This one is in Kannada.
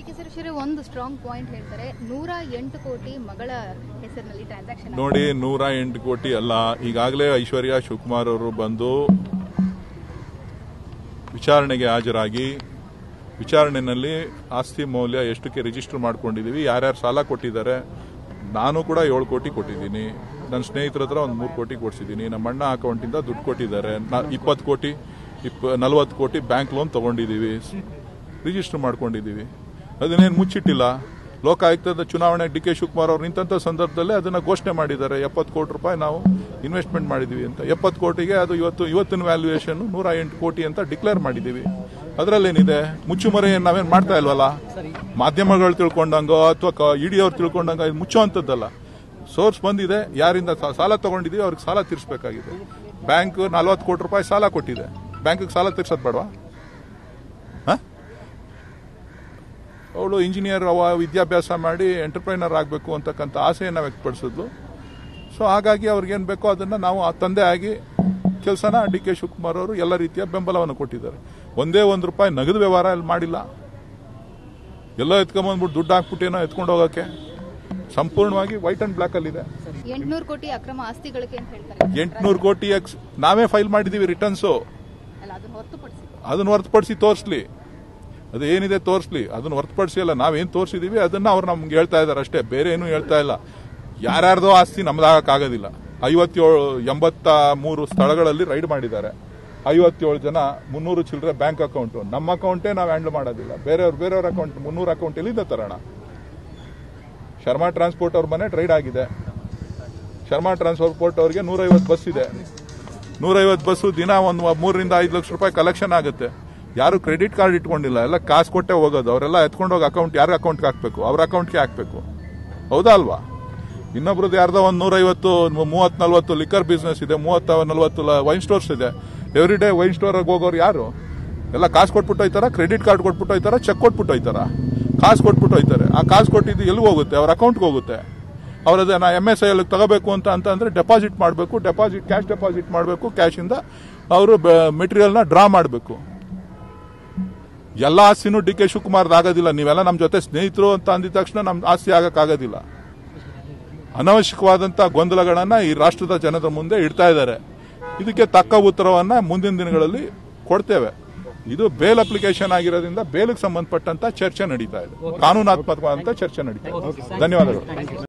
ಕೆ ಸುರೇಶ್ವರಿ ಒಂದು ಸ್ಟ್ರಾಂಗ್ ಪಾಯಿಂಟ್ ಹೇಳ್ತಾರೆ ನೂರ ಎಂಟು ಕೋಟಿ ಮಗಳ ಹೆಸರಿನಲ್ಲಿ ಟ್ರಾನ್ಸಾಕ್ಷನ್ ನೋಡಿ ನೂರ ಎಂಟು ಕೋಟಿ ಅಲ್ಲ ಈಗಾಗಲೇ ಐಶ್ವರ್ಯ ಶಿವಕುಮಾರ್ ಅವರು ಬಂದು ವಿಚಾರಣೆಗೆ ಹಾಜರಾಗಿ ವಿಚಾರಣೆಯಲ್ಲಿ ಆಸ್ತಿ ಮೌಲ್ಯ ಎಷ್ಟಕ್ಕೆ ರಿಜಿಸ್ಟರ್ ಮಾಡ್ಕೊಂಡಿದ್ದೀವಿ ಯಾರ್ಯಾರು ಸಾಲ ಕೊಟ್ಟಿದ್ದಾರೆ ನಾನು ಕೂಡ ಏಳು ಕೋಟಿ ಕೊಟ್ಟಿದ್ದೀನಿ ನನ್ನ ಸ್ನೇಹಿತರ ಹತ್ರ ಒಂದು ಮೂರು ಕೋಟಿ ಕೊಡಿಸಿದ್ದೀನಿ ನಮ್ಮ ಅಣ್ಣ ಅಕೌಂಟಿಂದ ದುಡ್ಡು ಕೊಟ್ಟಿದ್ದಾರೆ ಇಪ್ಪತ್ತು ಕೋಟಿ ಇಪ್ಪ ನಲವತ್ತು ಕೋಟಿ ಬ್ಯಾಂಕ್ ಲೋನ್ ತೊಗೊಂಡಿದ್ದೀವಿ ರಿಜಿಸ್ಟರ್ ಮಾಡ್ಕೊಂಡಿದ್ದೀವಿ ಅದನ್ನೇನು ಮುಚ್ಚಿಟ್ಟಿಲ್ಲ ಲೋಕಾಯುಕ್ತದ ಚುನಾವಣೆ ಡಿ ಕೆ ಶಿವಕುಮಾರ್ ಅವರು ನಿಂತಹ ಸಂದರ್ಭದಲ್ಲೇ ಅದನ್ನ ಘೋಷಣೆ ಮಾಡಿದ್ದಾರೆ ಎಪ್ಪತ್ತು ಕೋಟಿ ರೂಪಾಯಿ ನಾವು ಇನ್ವೆಸ್ಟ್ಮೆಂಟ್ ಮಾಡಿದ್ದೀವಿ ಅಂತ ಎಪ್ಪತ್ತು ಕೋಟಿಗೆ ಅದು ಇವತ್ತು ಇವತ್ತಿನ ವ್ಯಾಲ್ಯೂಯೇಷನ್ ನೂರ ಎಂಟು ಕೋಟಿ ಅಂತ ಡಿಕ್ಲೇರ್ ಮಾಡಿದ್ದೀವಿ ಅದರಲ್ಲೇನಿದೆ ಮುಚ್ಚುಮರೆ ನಾವೇನು ಮಾಡ್ತಾ ಇಲ್ವಲ್ಲ ಮಾಧ್ಯಮಗಳು ತಿಳ್ಕೊಂಡಂಗೋ ಅಥವಾ ಇಡಿ ಅವ್ರು ತಿಳ್ಕೊಂಡಂಗೋ ಇದು ಮುಚ್ಚುವಂಥದ್ದಲ್ಲ ಸೋರ್ಸ್ ಬಂದಿದೆ ಯಾರಿಂದ ಸಾ- ಸಾಲ ತಗೊಂಡಿದೀವಿ ಅವ್ರಿಗೆ ಸಾಲ ತೀರಿಸಬೇಕಾಗಿದೆ ಬ್ಯಾಂಕ್ ನಲ್ವತ್ತು ಕೋಟಿ ರೂಪಾಯಿ ಸಾಲ ಕೊಟ್ಟಿದೆ ಬ್ಯಾಂಕಿಗೆ ಸಾಲ ತೀರ್ಸೋದು ಬೇಡವಾ ಅವಳು ಇಂಜಿನಿಯರ್ ಅವ ವಿದ್ಯಾಭ್ಯಾಸ ಮಾಡಿ ಎಂಟರ್ಪ್ರೈನರ್ ಆಗಬೇಕು ಅಂತಕ್ಕಂಥ ಆಸೆಯನ್ನು ವ್ಯಕ್ತಪಡಿಸಿದ್ಲು ಸೊ ಹಾಗಾಗಿ ಅವ್ರಿಗೇನು ಬೇಕೋ ಅದನ್ನು ನಾವು ಆ ತಂದೆ ಆಗಿ ಕೆಲಸನ ಡಿ ಕೆ ಶಿವಕುಮಾರ್ ಅವರು ಎಲ್ಲ ರೀತಿಯ ಬೆಂಬಲವನ್ನು ಕೊಟ್ಟಿದ್ದಾರೆ ಒಂದೇ ಒಂದು ರೂಪಾಯಿ ನಗದು ವ್ಯವಹಾರ ಅಲ್ಲಿ ಮಾಡಿಲ್ಲ ಎಲ್ಲೋ ಎತ್ಕೊಂಬಂದ್ಬಿಟ್ಟು ದುಡ್ಡು ಹಾಕ್ಬಿಟ್ಟೇನೋ ಎತ್ಕೊಂಡು ಹೋಗೋಕ್ಕೆ ಸಂಪೂರ್ಣವಾಗಿ ವೈಟ್ ಅಂಡ್ ಬ್ಲ್ಯಾಕ್ ಅಲ್ಲಿದೆ ಎಂಟ್ನೂರು ಕೋಟಿ ಅಕ್ರಮ ಆಸ್ತಿ ಗಳಿಕೆ ಅಂತ ಹೇಳ್ತಾರೆ ಎಂಟುನೂರು ಕೋಟಿ ಎಕ್ಸ್ ನಾವೇ ಫೈಲ್ ಮಾಡಿದ್ದೀವಿ ರಿಟರ್ನ್ಸು ಅಲ್ಲ ಅದನ್ನ ಹೊರತುಪಡಿಸಿ ಅದನ್ನ ಹೊರತುಪಡಿಸಿ ತೋರಿಸ್ಲಿ ಅದು ಏನಿದೆ ತೋರಿಸ್ಲಿ ಅದನ್ನ ಹೊರತುಪಡಿಸಿ ಅಲ್ಲ ನಾವೇನು ತೋರಿಸಿದೀವಿ ಅದನ್ನ ಅವ್ರು ನಮ್ಗೆ ಹೇಳ್ತಾ ಇದ್ದಾರೆ ಅಷ್ಟೇ ಬೇರೆ ಏನೂ ಹೇಳ್ತಾ ಇಲ್ಲ ಯಾರ್ಯಾರ್ದೋ ಆಸ್ತಿ ನಮ್ದಾಗಕ್ಕಾಗೋದಿಲ್ಲ ಐವತ್ತೇಳು ಎಂಬತ್ತ ಮೂರು ಸ್ಥಳಗಳಲ್ಲಿ ರೈಡ್ ಮಾಡಿದ್ದಾರೆ ಐವತ್ತೇಳು ಜನ ಮುನ್ನೂರು ಚಿಲ್ಲರೆ ಬ್ಯಾಂಕ್ ಅಕೌಂಟು ನಮ್ಮ ಅಕೌಂಟೇ ನಾವು ಹ್ಯಾಂಡಲ್ ಮಾಡೋದಿಲ್ಲ ಬೇರೆಯವ್ರ ಬೇರೆಯವ್ರ ಅಕೌಂಟ್ ಮುನ್ನೂರು ಅಕೌಂಟ್ ಎಲ್ಲಿಂದ ತರೋಣ ಶರ್ಮಾ ಟ್ರಾನ್ಸ್ಪೋರ್ಟ್ ಅವ್ರ ಮನೆ ಟ್ರೈಡ್ ಆಗಿದೆ ಶರ್ಮಾ ಟ್ರಾನ್ಸ್ಪೋರ್ಟ್ ಅವ್ರಿಗೆ ನೂರೈವತ್ತು ಬಸ್ ಇದೆ ನೂರೈವತ್ತು ಬಸ್ಸು ದಿನ ಒಂದು ಮೂರರಿಂದ ಐದು ಲಕ್ಷ ರೂಪಾಯಿ ಕಲೆಕ್ಷನ್ ಆಗುತ್ತೆ ಯಾರು ಕ್ರೆಡಿಟ್ ಕಾರ್ಡ್ ಇಟ್ಕೊಂಡಿಲ್ಲ ಎಲ್ಲ ಕಾಸು ಕೊಟ್ಟೆ ಹೋಗೋದು ಅವರೆಲ್ಲ ಎತ್ಕೊಂಡು ಹೋಗಿ ಅಕೌಂಟ್ ಯಾರ ಅಕೌಂಟ್ಗೆ ಹಾಕ್ಬೇಕು ಅವ್ರ ಅಕೌಂಟ್ಗೆ ಹಾಕ್ಬೇಕು ಹೌದಾ ಅಲ್ವಾ ಇನ್ನೊಬ್ರದ್ದು ಯಾರ್ದೋ ಒಂದು ನೂರೈವತ್ತು ಮೂವತ್ತು ನಲ್ವತ್ತು ಲಿಕ್ಕರ್ ಬಿಸ್ನೆಸ್ ಇದೆ ಮೂವತ್ತ ನಲ್ವತ್ತು ವೈನ್ ಸ್ಟೋರ್ಸ್ ಇದೆ ಎವ್ರಿ ಡೇ ವೈನ್ ಸ್ಟೋರ್ಗೆ ಹೋಗೋರು ಯಾರು ಎಲ್ಲ ಕಾಸು ಕೊಟ್ಬಿಟ್ಟು ಹೋಯ್ತಾರ ಕ್ರೆಡಿಟ್ ಕಾರ್ಡ್ ಕೊಟ್ಬಿಟ್ಟು ಹೋಯ್ತಾರ ಚೆಕ್ ಕೊಟ್ಬಿಟ್ಟು ಹೋಯ್ತಾರ ಕಾಸು ಕೊಟ್ಬಿಟ್ಟು ಹೋಯ್ತಾರೆ ಆ ಕಾಸು ಕೊಟ್ಟಿದ್ದು ಎಲ್ಲಿಗೆ ಹೋಗುತ್ತೆ ಅವ್ರ ಅಕೌಂಟ್ಗೆ ಹೋಗುತ್ತೆ ಅವ್ರ ಅದನ್ನ ಎಮ್ ಎಸ್ ಐ ಅಲ್ಲಿ ತಗೋಬೇಕು ಅಂತ ಅಂತ ಅಂದ್ರೆ ಡೆಪಾಸಿಟ್ ಮಾಡಬೇಕು ಡೆಪಾಸಿಟ್ ಕ್ಯಾಶ್ ಡೆಪಾಸಿಟ್ ಮಾಡಬೇಕು ಕ್ಯಾಶಿಂದ ಅವರು ಮೆಟೀರಿಯಲ್ನ ಡ್ರಾ ಮಾಡಬೇಕು ಎಲ್ಲ ಆಸ್ತಿನೂ ಡಿ ಕೆ ಶಿವಕುಮಾರ್ದು ಆಗೋದಿಲ್ಲ ನೀವೆಲ್ಲ ನಮ್ಮ ಜೊತೆ ಸ್ನೇಹಿತರು ಅಂತ ಅಂದಿದ ತಕ್ಷಣ ನಮ್ಮ ಆಸ್ತಿ ಆಗಕ್ಕಾಗೋದಿಲ್ಲ ಅನವಶ್ಯಕವಾದಂತ ಗೊಂದಲಗಳನ್ನ ಈ ರಾಷ್ಟ್ರದ ಜನದ ಮುಂದೆ ಇಡ್ತಾ ಇದ್ದಾರೆ ಇದಕ್ಕೆ ತಕ್ಕ ಉತ್ತರವನ್ನ ಮುಂದಿನ ದಿನಗಳಲ್ಲಿ ಕೊಡ್ತೇವೆ ಇದು ಬೇಲ್ ಅಪ್ಲಿಕೇಶನ್ ಆಗಿರೋದ್ರಿಂದ ಬೇಲಿಗೆ ಸಂಬಂಧಪಟ್ಟಂತ ಚರ್ಚೆ ನಡೀತಾ ಇದೆ ಕಾನೂನಾತ್ಮಕವಾದಂತ ಚರ್ಚೆ ನಡೀತಾ ಇದೆ ಧನ್ಯವಾದಗಳು